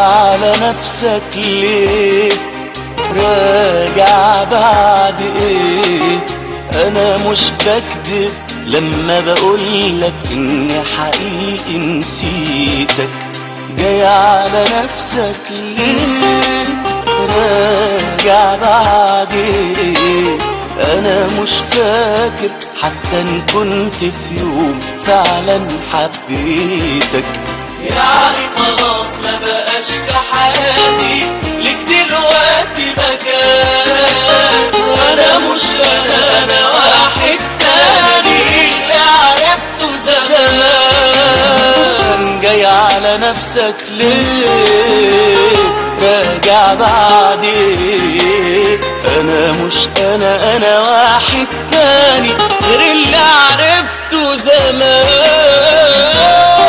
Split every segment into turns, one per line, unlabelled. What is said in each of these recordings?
على نفسك ليه راجع بعد ايه انا مش بكذب لما بقولك اني حقيقي نسيتك جاي على نفسك ليه راجع بعد ايه انا مش فاكر حتى ان كنت في يوم فعلا حبيتك
يعني خلاص ما بقاش في حياتي ليك دلوقتي مكان وانا مش انا انا واحد تاني اللي عرفته زمان
جاي على نفسك ليه راجع بعدين انا مش انا انا واحد تاني غير اللي عرفته زمان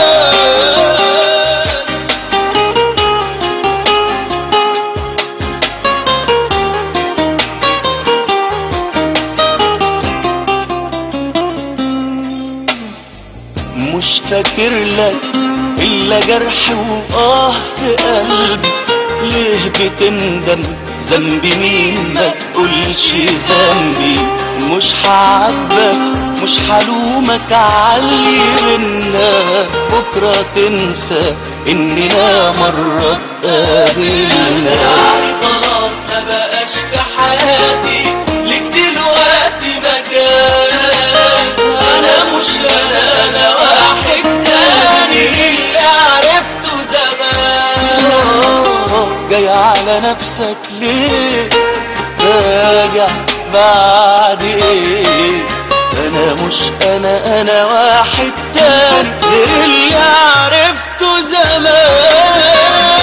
مش فاكر لك الا جرح واه في قلبي ليه بتندم ذنبي مين ما تقولش ذنبي مش هعاتبك مش هلومك عاللي منا بكرة تنسى اننا مرة اتقابلنا
يعني خلاص ما بقاش في حياتي ليك دلوقتي مكان انا مش انا انا واحد تاني اللي عرفته زمان
آه، جاي على نفسك ليه راجع بعد ايه انا مش انا انا واحد تاني غير اللي عرفته زمان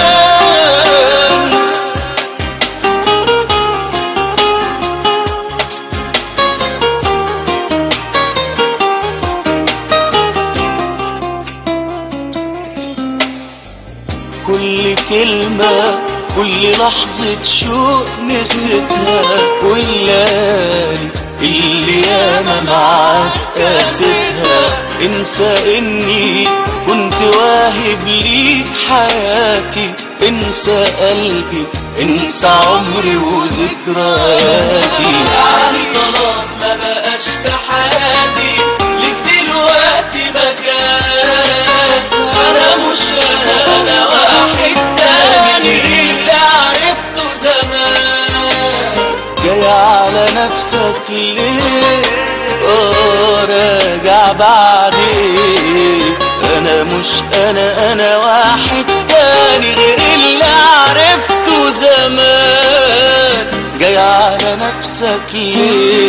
كل كلمة كل لحظة شوق نسيتها والليالي اللي ياما معاك قاستها انسى اني كنت واهب ليك حياتي انسى قلبي انسى عمري وذكرياتي
يعني خلاص ما بقاش في حياتي ليك دلوقتي مكان انا مش انا انا واحد تاني اللي عرفته زمان
جاي على نفسك ليه اه راجع بعد ايه انا مش انا انا واحد تاني غير اللي عرفته زمان جاي على نفسك ليه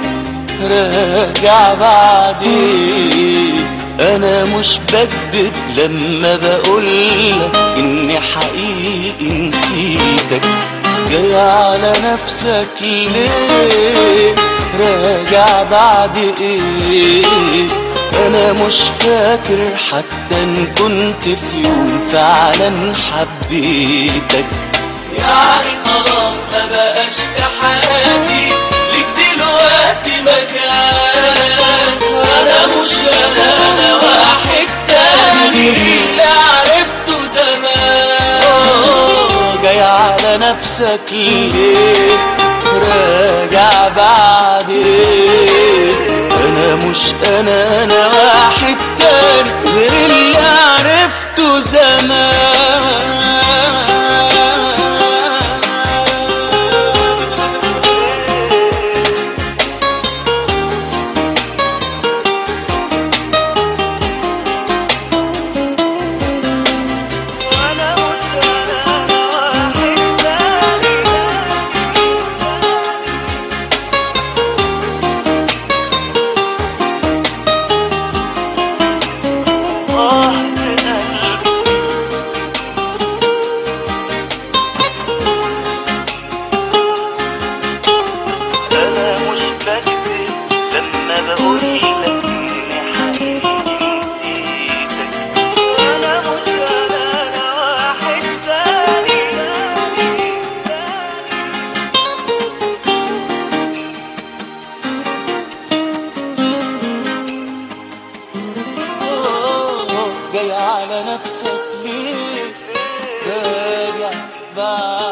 راجع بعد ايه انا مش بكذب لما بقولك اني حقيقي نسيتك جاي على نفسك ليه راجع بعد ايه انا مش فاكر حتى ان كنت في يوم فعلا حبيتك
يعني خلاص ما بقاش في حياتي ليك دلوقتي مكان انا مش انا انا واحد تاني اللي عرفته زمان
آه، جاي على نفسك ليه راجع بعد ايه انا مش انا انا واحد تاني غير اللي عرفته زمان انا مش بكذب لما بقولك اني حقيقي نسيتك انا مش انا انا واحد تاني آه، جاي على نفسك ليه
بعد